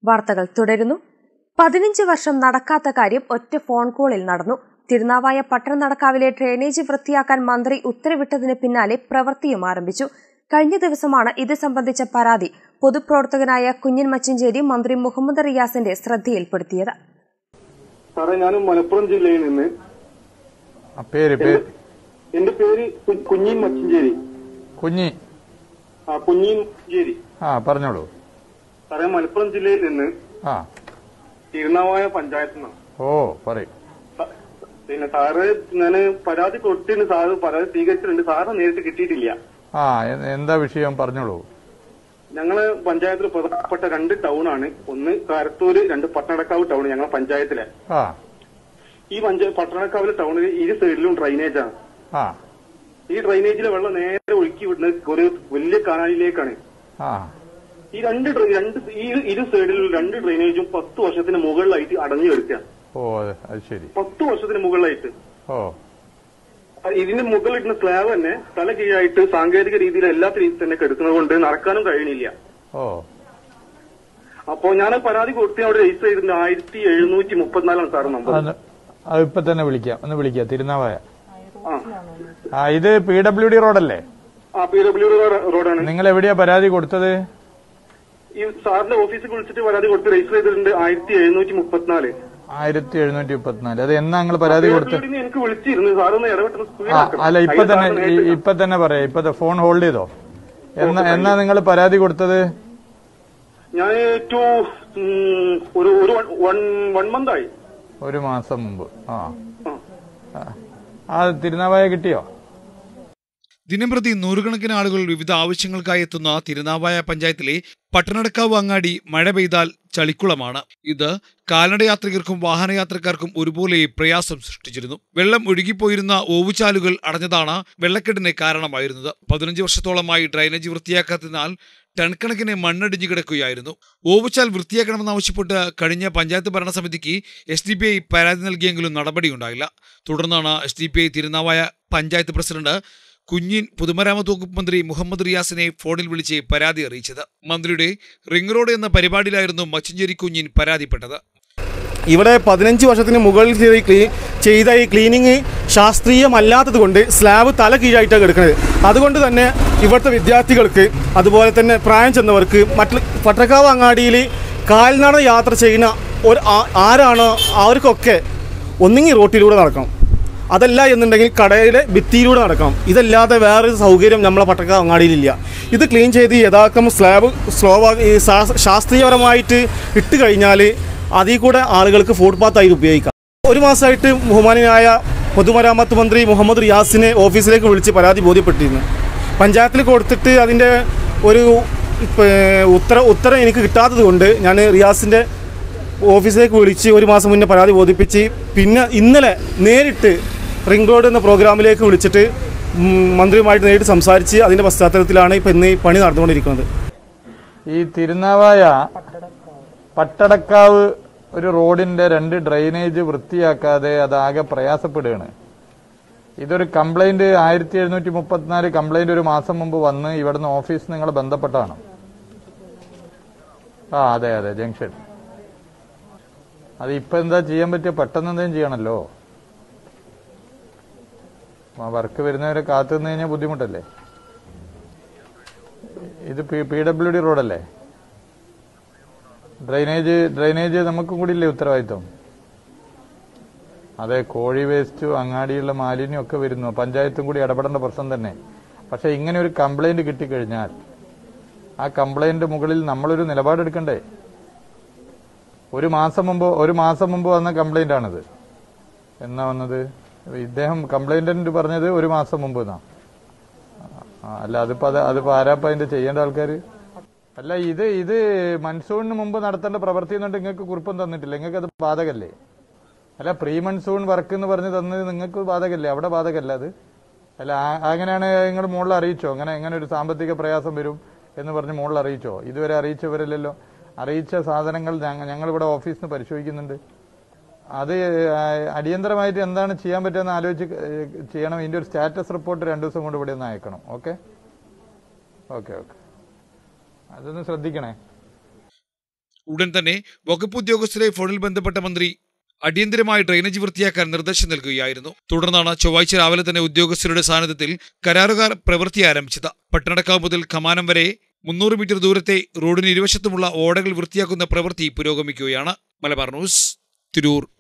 വാർത്തകൾ തുടരുന്നു പതിനഞ്ച് വർഷം നടക്കാത്ത കാര്യം ഒറ്റ ഫോൺ കോളിൽ നടന്നു തിരുനാവായ പട്ടണ നടക്കാവിലെ ഡ്രെയിനേജ് വൃത്തിയാക്കാൻ മന്ത്രി ഉത്തരവിട്ടതിന് പിന്നാലെ പ്രവൃത്തിയും ആരംഭിച്ചു കഴിഞ്ഞ ദിവസമാണ് ഇത് സംബന്ധിച്ച പരാതി പൊതുപ്രവർത്തകനായ കുഞ്ഞൻ മച്ചഞ്ചേരി മന്ത്രി മുഹമ്മദ് റിയാസിന്റെ ശ്രദ്ധയിൽപ്പെടുത്തിയത് സാറേ ഞാൻ മലപ്പുറം ജില്ലയിൽ നിന്ന് ആ, പേര് പേര് എന്റെ പേര് കു- കുഞ്ഞീൻ മച്ചിഞ്ചേരി കുഞ്ഞി ആ കുഞ്ഞീൻ മച്ചിഞ്ചേരി ആ പറഞ്ഞോളൂ സാറേ മലപ്പുറം ജില്ലയിൽ നിന്ന് ആ തിരുനാവായ പഞ്ചായത്തിൽ നിന്നാണ് ഓ പറയും സ- പിന്നെ സാറ് ഞാൻ പരാതി കൊടുത്തിട്ടുണ്ട് സാറ് പരാതി സ്വീകരിച്ചിട്ടുണ്ട് സാറ് നേരിട്ട് കിട്ടിയിട്ടില്ല ആ എ- എന്താ വിഷയം പറഞ്ഞോളൂ ഞങ്ങള് പഞ്ചായത്തിൽ പ്രധാനപ്പെട്ട രണ്ട് ടൗൺ ആണ് ഒന്ന് കാരത്തൂര് രണ്ട് പട്ടണക്കാവ് ടൗൺ ഞങ്ങളെ പഞ്ചായത്തിലെ ആ ഈ പഞ്ചായത്ത് പട്ടണക്കാവിലെ ടൗണിൽ ഇരു സൈഡിലും ഡ്രൈനേജ് ആണ് ആ ഈ ഡ്രൈനേജിലെ വെള്ളം നേരെ ഒഴുക്കി വിടുന്നത് ഒരു വലിയ കനാലിലേക്കാണ് ആ ഈ രണ്ട് ഡ്ര- രണ്ട് ഈ ഇരു സൈഡിലും രണ്ട് ഡ്രെയിനേജും പത്ത് വർഷത്തിന് മുകളിലായിട്ട് അടഞ്ഞു കിടക്കുക ഓ അത് അത് ശരി പത്ത് വർഷത്തിന് മുകളിലായിട്ട് ഓ ഇതിന്റെ മുകളിലിടുന്ന സ്ലാബ് തന്നെ തല കീഴായിട്ട് സാങ്കേതിക രീതിയിൽ എല്ലാത്ത രീതിയിൽ തന്നെ കെടുക്കുന്നത് കൊണ്ട് നടക്കാനും കഴിയണില്ല ഓ അപ്പോ ഞാൻ പരാതി കൊടുത്ത് അവിടെ രജിസ്റ്റർ ചെയ്തിട്ടുണ്ട് ആയിരത്തി എഴുന്നൂറ്റി മുപ്പത്തിനാലാണ് സാറ് നമ്പർ അത് അത് ഇപ്പൊ തന്നെ വിളിക്കാം ഒന്ന് വിളിക്കാം തിരുനാവായ ആ ആ ഇത് പി ഡബ്ല്യു ഡി റോഡല്ലേ ആ പി ഡബ്ല്യു റോഡാണ് നിങ്ങൾ എവിടെയാ പരാതി കൊടുത്തത് ഈ സാറിന്റെ ഓഫീസിൽ വിളിച്ചിട്ട് പരാതി കൊടുത്ത് രജിസ്റ്റർ ചെയ്തിട്ടുണ്ട് ആയിരത്തി എഴുന്നൂറ്റി മുപ്പത്തിനാല് ആയിരത്തി എഴുന്നൂറ്റി മുപ്പത്തിനാല് അത് എന്നാ നിങ്ങൾ പരാതി കൊടുത്തത് PWD ന്ന് എനിക്ക് വിളിച്ചിരുന്നു സാറൊന്ന് ഇടപെട്ടത് ആ സ്പീഡാക്കണം. അല്ല ഇപ്പൊ അതിന് തന്നെ സാറിന് ഈ- നേരിട്ട് ഇപ്പൊ തന്നെ പറയാം ഇപ്പൊ ഫോൺ ഹോൾഡ് ചെയ്തോ എന്നാ എന്നാ നിങ്ങൾ പരാതി കൊടുത്തത് ഞാൻ ടു ഒരു ഒരു വൺ വൺ മന്ത് ആയി ഒരു മാസം മുമ്പ് ആ ആ. ആ. ആ തിരുനാവായ കിട്ടിയോ ദിനംപ്രതി നൂറുകണക്കിന് ആളുകൾ വിവിധ ആവശ്യങ്ങൾക്കായി എത്തുന്ന തിരുനാവായ പഞ്ചായത്തിലെ പട്ടണടക്കാവ് അങ്ങാടി മഴ പെയ്താൽ ചളിക്കുളമാണ് ഇത് കാൽനടയാത്രികർക്കും വാഹനയാത്രക്കാർക്കും ഒരുപോലെ പ്രയാസം സൃഷ്ടിച്ചിരുന്നു വെള്ളം ഒഴുകിപ്പോയിരുന്ന ഓവുചാലുകൾ അടഞ്ഞതാണ് വെള്ളക്കെട്ടിന് കാരണമായിരുന്നത് പതിനഞ്ച് വർഷത്തോളമായി ഡ്രൈനേജ് വൃത്തിയാക്കാത്തതിനാൽ ടൺ കണക്കിന് മണ്ണടിഞ്ഞു കിടക്കുകയായിരുന്നു ഓവുചാൽ വൃത്തിയാക്കണമെന്നാവശ്യപ്പെട്ട് കഴിഞ്ഞ പഞ്ചായത്ത് ഭരണസമിതിക്ക് എസ് ഡി പി ഐ പരാതി നൽകിയെങ്കിലും നടപടിയുണ്ടായില്ല തുടർന്നാണ് S D P I Tirunavaya panchayat president കുഞ്ഞിൻ പൊതുമരാമത്ത് വകുപ്പ് മന്ത്രി മുഹമ്മദ് റിയാസിനെ ഫോണിൽ വിളിച്ച് പരാതി അറിയിച്ചത് മന്ത്രിയുടെ റിംഗ് റോഡ് എന്ന പരിപാടിയിലായിരുന്നു മച്ചഞ്ചേരി കുഞ്ഞിൻ പരാതിപ്പെട്ടത് ഇവിടെ പതിനഞ്ച് വർഷത്തിന് മുകളിൽ ചെയ്ത ഈ ക്ലീ ചെയ്ത ഈ ക്ലീനിങ് ശാസ്ത്രീയമല്ലാത്തത് കൊണ്ട് സ്ലാബ് തല കീഴായിട്ടാണ് കിടക്കുന്നത് അതുകൊണ്ട് തന്നെ ഇവിടുത്തെ വിദ്യാർത്ഥികൾക്ക് അതുപോലെ തന്നെ പ്രായം ചെന്നവർക്ക് മറ്റ് പട്ടക്കാവ് അങ്ങാടിയിൽ കാൽനട യാത്ര ചെയ്യുന്ന ഒരു ആ- ആരാണോ അവർക്കൊക്കെ ഒന്നുകിൽ റോട്ടിലൂടെ നടക്കണം അതല്ല എന്നുണ്ടെങ്കിൽ കടയുടെ ഭിത്തിയിലൂടെ നടക്കണം ഇതല്ലാതെ വേറൊരു സൗകര്യം നമ്മളെ പട്ടക്കാവ് അങ്ങാടിയിലില്ല ഇത് ക്ലീൻ ചെയ്ത് യഥാക്രമം സ്ലാബ് സ്ലോ ശാസ്ത്രീയപരമായിട്ട് ഇട്ട് കഴിഞ്ഞാൽ അതിൽ കൂടെ ആളുകൾക്ക് ഫുട്പാത്തായിട്ട് ഉപയോഗിക്കാം ഒരു മാസമായിട്ട് ബഹുമാനായ പൊതുമരാമത്ത് മന്ത്രി മുഹമ്മദ് റിയാസിനെ ഓഫീസിലേക്ക് വിളിച്ച് പരാതി ബോധ്യപ്പെട്ടിരുന്നു പഞ്ചായത്തിൽ കൊടുത്തിട്ട് അതിൻ്റെ ഒരു ഇപ്പ- ഉത്തര ഉത്തരം എനിക്ക് കിട്ടാത്തത് കൊണ്ട് ഞാൻ റിയാസിൻ്റെ ഓഫീസിലേക്ക് വിളിച്ച് ഒരു മാസം മുന്നേ പരാതി ബോധിപ്പിച്ച് പിന്നെ ഇന്നലെ നേരിട്ട് റിംഗ് റോഡ് എന്ന പ്രോഗ്രാമിലേക്ക് വിളിച്ചിട്ട് ഉം, മന്ത്രിയുമായിട്ട് നേരിട്ട് സംസാരിച്ച് അതിൻ്റെ പശ്ചാത്തലത്തിലാണ് ഇപ്പം ഇന്ന് ഈ പണി നടന്നുകൊണ്ടിരിക്കുന്നത് ഈ തിരുനാവായ പട്ടടക്കാവ് ഒരു റോഡിന്റെ രണ്ട് ഡ്രെയിനേജ് വൃത്തിയാക്കാതെ അതാകെ പ്രയാസപ്പെടുകയാണ് ഇതൊരു കംപ്ലൈന്റ് ആയിരത്തി എഴുന്നൂറ്റി മുപ്പത്തിനാല് കംപ്ലൈന്റ് ഒരു മാസം മുമ്പ് വന്ന് ഇവിടുന്ന് ഓഫീസ് നിങ്ങൾ ബന്ധപ്പെട്ടാണ് ആ അതെ അതെ ജംഗ്ഷൻ അത് ഇപ്പൊ എന്താ ചെയ്യാൻ പറ്റിയ പെട്ടെന്ന് എന്തെങ്കിലും ചെയ്യണല്ലോ വർക്ക് വരുന്നവരെ കാത്തു നിന്ന് കഴിഞ്ഞാൽ ബുദ്ധിമുട്ടല്ലേ ഇത് പി ഡബ്ല്യു ഡി റോഡല്ലേ ഡ്രൈനേജ് ഡ്രൈനേജ് നമുക്കും കൂടി ഇല്ലേ ഉത്തരവാദിത്വം അതെ കോഴി വേസ്റ്റ് അങ്ങാടിയുള്ള മാലിന്യം ഒക്കെ വരുന്നു പഞ്ചായത്തും കൂടി ഇടപെടേണ്ട പ്രശ്നം തന്നെ പക്ഷെ ഇങ്ങനെ ഒരു കംപ്ലൈന്റ് കിട്ടിക്കഴിഞ്ഞാൽ ആ കംപ്ലൈന്റ് മുകളിൽ നമ്മളൊരു നിലപാടെടുക്കണ്ടേ ഒരു മാസം മുമ്പ് ഒരു മാസം മുമ്പ് വന്ന കംപ്ലൈന്റ് ആണിത് എന്നാ വന്നത് ഇദ്ദേഹം കംപ്ലൈന്റന്റ് പറഞ്ഞത് ഒരു മാസം മുമ്പ് എന്നാ ആ, അല്ല അതിപ്പോ അത് അതിപ്പോ ആരാപ്പ അതിന്റെ ചെയ്യേണ്ട ആൾക്കാര് അല്ല ഇത് ഇത് മൺസൂണിന് മുമ്പ് നടത്തേണ്ട പ്രവൃത്തി എന്നുകൊണ്ട് നിങ്ങൾക്ക് കുറിപ്പം തന്നിട്ടില്ല നിങ്ങൾക്ക് അത് ബാധകല്ലേ അല്ല പ്രീ മൺസൂൺ വർക്ക് എന്ന് പറഞ്ഞ് തന്നത് നിങ്ങൾക്ക് ബാധകല്ലേ അവിടെ ബാധകല്ല അത് അല്ല ആ- അങ്ങനെയാണ് നിങ്ങൾ മുകളിൽ അറിയിച്ചോ അങ്ങനെ എങ്ങനെ ഒരു സാമ്പത്തിക പ്രയാസം വരും എന്ന് പറഞ്ഞ് മുകളിൽ അറിയിച്ചോ ഇതുവരെ അറിയിച്ചവരല്ലല്ലോ അറിയിച്ച സാധനങ്ങൾ ഞങ്ങൾ ഇവിടെ ഓഫീസിൽ നിന്ന് പരിശോധിക്കുന്നുണ്ട് അത് ആ, അടിയന്തരമായിട്ട് എന്താണ് ചെയ്യാൻ പറ്റുമെന്ന് ആലോചിച്ച് ഏഹ്, ചെയ്യണം ഇതിന്റെ ഒരു സ്റ്റാറ്റസ് റിപ്പോർട്ട് രണ്ടു ദിവസം കൊണ്ട് ഇവിടെ ഒന്ന് അയക്കണം ഓക്കെ ഓക്കെ ഓക്കെ അതൊന്ന് ശ്രദ്ധിക്കണേ ഉടൻ തന്നെ വകുപ്പ് ഉദ്യോഗസ്ഥരെ ഫോണിൽ ബന്ധപ്പെട്ട മന്ത്രി അടിയന്തരമായി ഡ്രെയിനേജ് വൃത്തിയാക്കാൻ നിർദ്ദേശം നൽകുകയായിരുന്നു തുടർന്നാണ് ചൊവ്വാഴ്ച രാവിലെ തന്നെ ഉദ്യോഗസ്ഥരുടെ സാന്നിധ്യത്തിൽ കരാറുകാർ പ്രവൃത്തി ആരംഭിച്ചത് പട്ടണക്കാവ് മുതൽ കമാനം വരെ മുന്നൂറ് മീറ്റർ ദൂരത്തെ റോഡിന് ഇരുവശത്തുമുള്ള ഓടകൾ വൃത്തിയാക്കുന്ന പ്രവൃത്തി പുരോഗമിക്കുകയാണ് മലബാർ ന്യൂസ് തിരൂർ